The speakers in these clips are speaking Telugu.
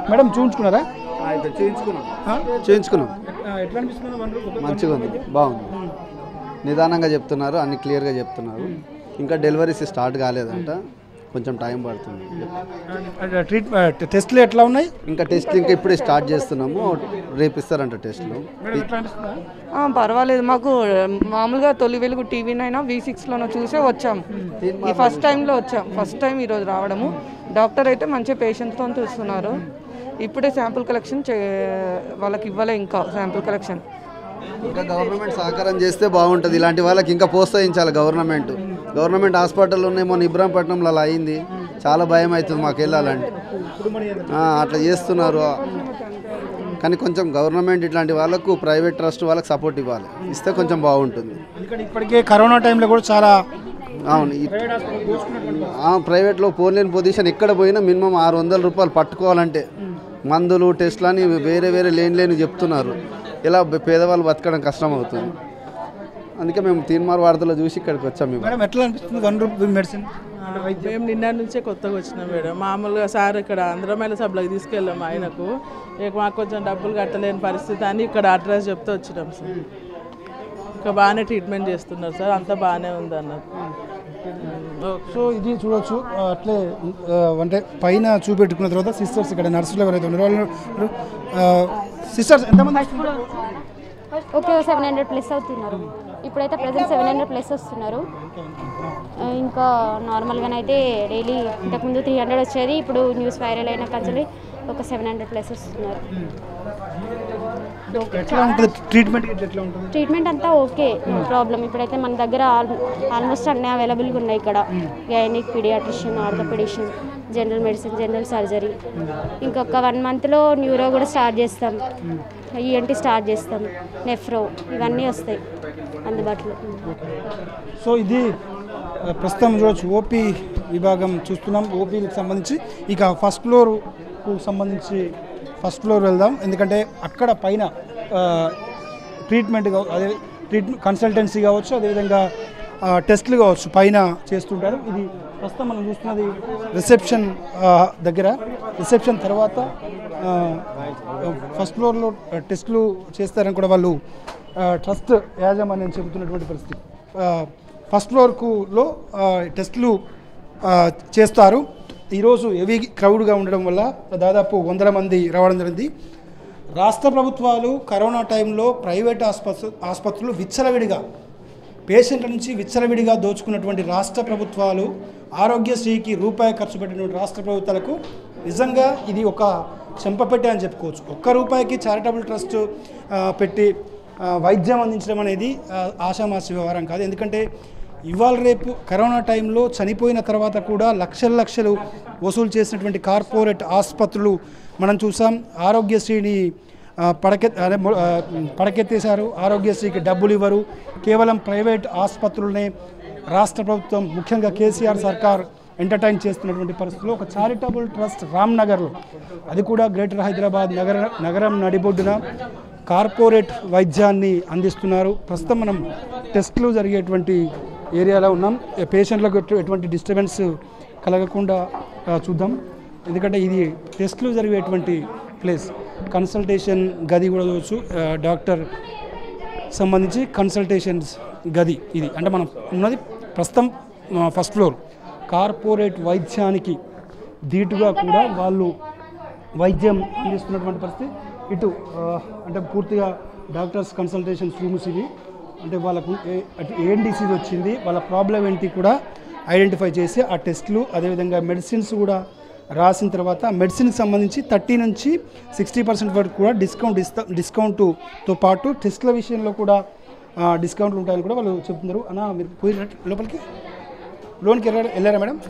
మేడం చూపించుకున్నారా అయితే చేయించుకున్నాం ఆ? చేయించుకున్నాం ఆ, ఎట్లా అనిపిస్తుంది వన్ రూపీ మంచిగా ఉంది బాగుంది నిదానంగా చెప్తున్నారు అన్ని క్లియర్గా చెప్తున్నారు ఇంకా డెలివరీస్ స్టార్ట్ కాలేదంట కొంచెం టైం పడుతుంది ట్రీట్ టెస్ట్లు ఎట్లా ఉన్నాయి ఇంకా టెస్ట్ ఇంకా ఇప్పుడే స్టార్ట్ చేస్తున్నాము రేపు ఇస్తారంట టెస్ట్లు మేడం ఎట్లా అనిపిస్తుందా ఆ, పర్వాలేదు మాకు మామూలుగా తొలి వెలుగు టీవీనైనా వి సిక్స్లోనో చూసే వచ్చాం ఈ ఫస్ట్ టైంలో వచ్చాం ఫస్ట్ టైం ఈరోజు రావడము డాక్టర్ అయితే మంచి పేషెంట్తో చూస్తున్నారు ఇప్పుడే శాంపుల్ కలెక్షన్ చే వాళ్ళకి ఇవ్వలే ఇంకా శాంపుల్ కలెక్షన్ ఇంకా గవర్నమెంట్ సహకారం చేస్తే బాగుంటుంది ఇలాంటి వాళ్ళకి ఇంకా ప్రోత్సహించాలి గవర్నమెంట్ గవర్నమెంట్ హాస్పిటల్ ఉన్నాయి మొన్న ఇబ్రాహీంపట్నంలో అలా అయింది చాలా భయం అవుతుంది మాకు వెళ్ళాలంటే ఆ, అట్లా చేస్తున్నారు కానీ కొంచెం గవర్నమెంట్ ఇట్లాంటి వాళ్ళకు ప్రైవేట్ ట్రస్ట్ వాళ్ళకి సపోర్ట్ ఇవ్వాలి ఇస్తే కొంచెం బాగుంటుంది ఎందుకంటే ఇప్పటికే కరోనా టైంలో కూడా చాలా అవును ఈ- ఆ, ప్రైవేట్లో పోలేని పొజిషన్ ఎక్కడ పోయినా మినిమం ఆరు వందల రూపాయలు పట్టుకోవాలంటే మందులు టెస్ట్లు అని వేరే వేరే లేని లేని చెప్తున్నారు ఇలా బ- పేదవాళ్ళు బతకడం కష్టం అవుతుంది అందుకే మేము తీన్మార్ వార్తలో చూసి ఇక్కడికి వచ్చాం మేము మేడం ఎట్లా అనిపిస్తుంది వన్ రూపీ మెడిసిన్ మేము నిన్న నుంచే కొత్తగా వచ్చినాం మేడం మామూలుగా సార్ ఇక్కడ ఆంధ్రమైన సభలకు తీసుకెళ్ళాం ఆయనకు ఇక మాకు కొంచెం డబ్బులు కట్టలేని పరిస్థితి అని ఇక్కడ అడ్రస్ చెప్తే వచ్చినాం సార్ ఇంకా బాగానే ట్రీట్మెంట్ చేస్తున్నారు సార్ అంతా బాగానే ఉంది అన్నారు సో ఇది చూడొచ్చు ఆ, అట్లే ఆ, అంటే పైన చూపెట్టుకున్న తర్వాత సిస్టర్స్ ఇక్కడ నర్సులు ఎవరైతే ఉన్నారో వాళ్ళు సిస్టర్స్ ఎంతమంది ఓకే సెవెన్ హండ్రెడ్ ప్లస్ అవుతున్నారు ఇప్పుడైతే ప్రజెంట్ సెవెన్ హండ్రెడ్ ప్లస్ వస్తున్నారు ఆ, ఇంకా నార్మల్గానైతే డైలీ ఇంతకుముందు త్రీ హండ్రెడ్ వచ్చేది ఇప్పుడు న్యూస్ వైరల్ అయిన కంచెలి ఒక సెవెన్ హండ్రెడ్ ప్లస్ వస్తున్నారు ఎట్లా ఉంటుంది ట్రీట్మెంట్ ఎట్లా ఉంటుంది ట్రీట్మెంట్ అంతా ఓకే నో ప్రాబ్లం ఇప్పుడైతే మన దగ్గర ఆల్ ఆల్మోస్ట్ అన్నీ అవైలబుల్గా ఉన్నాయి ఇక్కడ gynaec paediatrician orthopaedician general medicine general surgery ఇంకొక వన్ మంత్లో న్యూరో కూడా స్టార్ట్ చేస్తాం ఈఎన్టీ స్టార్ట్ చేస్తాం నెఫ్రో ఇవన్నీ వస్తాయి అందుబాటులో సో ఇది ఆ, ప్రస్తుతం చూడొచ్చు ఓపీ విభాగం చూస్తున్నాం ఓపీకి సంబంధించి ఇక ఫస్ట్ ఫ్లోర్కు సంబంధించి ఫస్ట్ ఫ్లోర్ వెళ్దాం ఎందుకంటే అక్కడ పైన ఆ, ట్రీట్మెంట్ కావ- అదే ట్రీట్మెంట్ కన్సల్టెన్సీ కావచ్చు అదేవిధంగా ఆ, టెస్ట్లు కావచ్చు పైన చేస్తుంటారు ఇది ప్రస్తుతం మనం చూస్తున్నది రిసెప్షన్ ఆ, దగ్గర రిసెప్షన్ తర్వాత ఆ, ఫస్ట్ ఫ్లోర్లో టెస్టులు చేస్తారని కూడా వాళ్ళు ఆ, ట్రస్ట్ యాజమాన్యం చెబుతున్నటువంటి పరిస్థితి ఆ, ఫస్ట్ ఫ్లోర్కు లో ఆ, టెస్టులు ఆ, చేస్తారు ఈరోజు హెవీ క్రౌడ్గా ఉండడం వల్ల దాదాపు వందల మంది రావడం జరిగింది రాష్ట్ర ప్రభుత్వాలు కరోనా టైంలో ప్రైవేట్ ఆసుపత్రు ఆసుపత్రులు విచ్చలవిడిగా పేషెంట్ల నుంచి విచ్చలవిడిగా దోచుకున్నటువంటి రాష్ట్ర ప్రభుత్వాలు ఆరోగ్యశ్రీకి రూపాయి ఖర్చు పెట్టినటువంటి రాష్ట్ర ప్రభుత్వాలకు నిజంగా ఇది ఒక చెంపపెట్టే అని చెప్పుకోవచ్చు ఒక్క రూపాయికి చారిటబుల్ ట్రస్ట్ ఆ, పెట్టి ఆ, వైద్యం అందించడం అనేది ఆ, ఆషామాషి వ్యవహారం కాదు ఎందుకంటే ఇవాళ రేపు కరోనా టైంలో చనిపోయిన తర్వాత కూడా లక్షల లక్షలు వసూలు చేసినటువంటి కార్పొరేట్ ఆసుపత్రులు మనం చూసాం ఆరోగ్యశ్రీని ఆ, పడకె అదే మొ- ఆ, పడకెత్తేశారు ఆరోగ్యశ్రీకి డబ్బులు ఇవ్వరు కేవలం ప్రైవేట్ ఆసుపత్రులనే రాష్ట్ర ప్రభుత్వం ముఖ్యంగా కేసీఆర్ సర్కార్ ఎంటర్టైన్ చేస్తున్నటువంటి పరిస్థితుల్లో ఒక చారిటబుల్ ట్రస్ట్ రామ్నగర్లో అది కూడా గ్రేటర్ హైదరాబాద్ నగర నగరం నడిబొడ్డున కార్పొరేట్ వైద్యాన్ని అందిస్తున్నారు ప్రస్తుతం మనం టెస్టులు జరిగేటువంటి ఏరియాలో ఉన్నాం ఏ పేషెంట్లకు ఎటు- ఎటువంటి డిస్టర్బెన్స్ కలగకుండా ఆ, చూద్దాం ఎందుకంటే ఇది టెస్టులు జరిగేటువంటి ప్లేస్ కన్సల్టేషన్ గది కూడా చూడవచ్చు ఆ, డాక్టర్ సంబంధించి కన్సల్టేషన్స్ గది ఇది అంటే మనం ఉన్నది ప్రస్తుతం ఆ, ఫస్ట్ ఫ్లోర్ కార్పొరేట్ వైద్యానికి ధీటుగా కూడా వాళ్ళు వైద్యం అందిస్తున్నటువంటి పరిస్థితి ఇటు ఆ, అంటే పూర్తిగా డాక్టర్స్ కన్సల్టేషన్స్ రూమ్స్ ఇవి అంటే వాళ్ళకు ఏ- అటు ఏం డిసీజ్ వచ్చింది వాళ్ళ ప్రాబ్లం ఏంటి కూడా ఐడెంటిఫై చేసి ఆ టెస్టులు అదేవిధంగా మెడిసిన్స్ కూడా రాసిన తర్వాత మెడిసిన్కి సంబంధించి థర్టీ నుంచి సిక్స్టీ పర్సెంట్ వరకు కూడా డిస్కౌంట్ ఇస్తా డిస్కౌంట్తో పాటు టెస్ట్ల విషయంలో కూడా ఆ, డిస్కౌంట్లు ఉంటాయని కూడా వాళ్ళు చెప్తున్నారు అన్న మీరు పోయి లోపలికి లోన్కి వెళ్ళారా వెళ్ళారా మేడం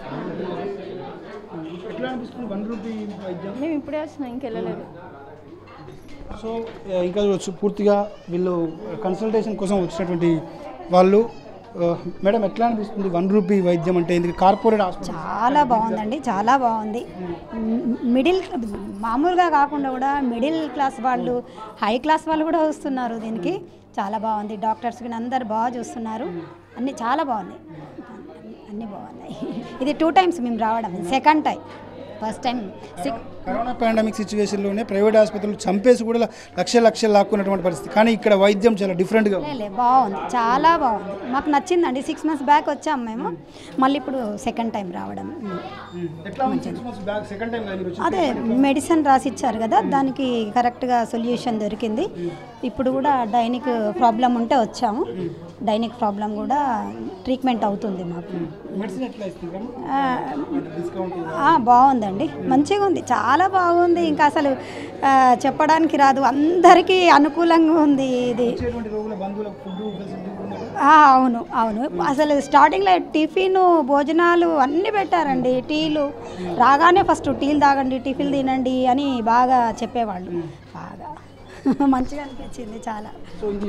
ఎట్లా అనిపిస్తుంది వన్ రూపీ వైద్యం మేము ఇప్పుడే వచ్చినాం ఇంకెళ్ళలేదు సో ఆ, ఇంకా చూడొచ్చు పూర్తిగా వీళ్ళు కన్సల్టేషన్ కోసం వచ్చినటువంటి వాళ్ళు ఆ, మేడం ఎట్లా అనిపిస్తుంది వన్ రూపీ వైద్యం అంటే ఎందుకు కార్పొరేట్ హాస్పిటల్ చాలా బాగుందండి చాలా బాగుంది మ్, మిడిల్ మామూలుగా కాకుండా కూడా మిడిల్ క్లాస్ వాళ్ళు హై క్లాస్ వాళ్ళు కూడా వస్తున్నారు దీనికి చాలా బాగుంది డాక్టర్స్ కూడా అందరు బాగా చూస్తున్నారు అన్నీ చాలా బాగున్నాయి అన్నీ బాగున్నాయి ఇది టూ టైమ్స్ మేము రావడం second time first time sick corona pandemic సిచ్యువేషన్లోనే ప్రైవేట్ ఆసుపత్రులు చంపేసి కూడా లక్ష లక్షలు లాక్కున్నటువంటి పరిస్థితి కానీ ఇక్కడ వైద్యం చాలా డిఫరెంట్గా ఉంది లే బాగుంది చాలా బాగుంది మాకు నచ్చిందండి సిక్స్ మంత్స్ బ్యాక్ వచ్చాము మేము మళ్ళీ ఇప్పుడు సెకండ్ టైం రావడం ఎట్లా ఉంది six months back second time మీరు వచ్చి అదే మెడిసిన్ రాసి ఇచ్చారు కదా దానికి కరెక్ట్గా సొల్యూషన్ దొరికింది ఇప్పుడు కూడా డైనిక్ ప్రాబ్లం ఉంటే వచ్చాము డైనిక్ ప్రాబ్లం కూడా ట్రీట్మెంట్ అవుతుంది మాకు మెడిసిన్ ఎట్లా ఇస్తుంది ఆ, డిస్కౌంట్ ఆ, బాగుందండి మంచిగా ఉంది చాలా బాగుంది ఇంకా అసలు ఆ, చెప్పడానికి రాదు అందరికీ అనుకూలంగా ఉంది ఇది వచ్చేటువంటి రోగుల బంధువులకు ఫుడ్ ఫెసిలిటీ ఉన్నది ఆ, అవును అవును అసలు స్టార్టింగ్లో టిఫిన్ భోజనాలు అన్నీ పెట్టారండి టీలు రాగానే ఫస్ట్ టీలు తాగండి టిఫిన్ తినండి అని బాగా చెప్పేవాళ్ళు బాగా మంచిగా అనిపించింది చాలా సో ఇది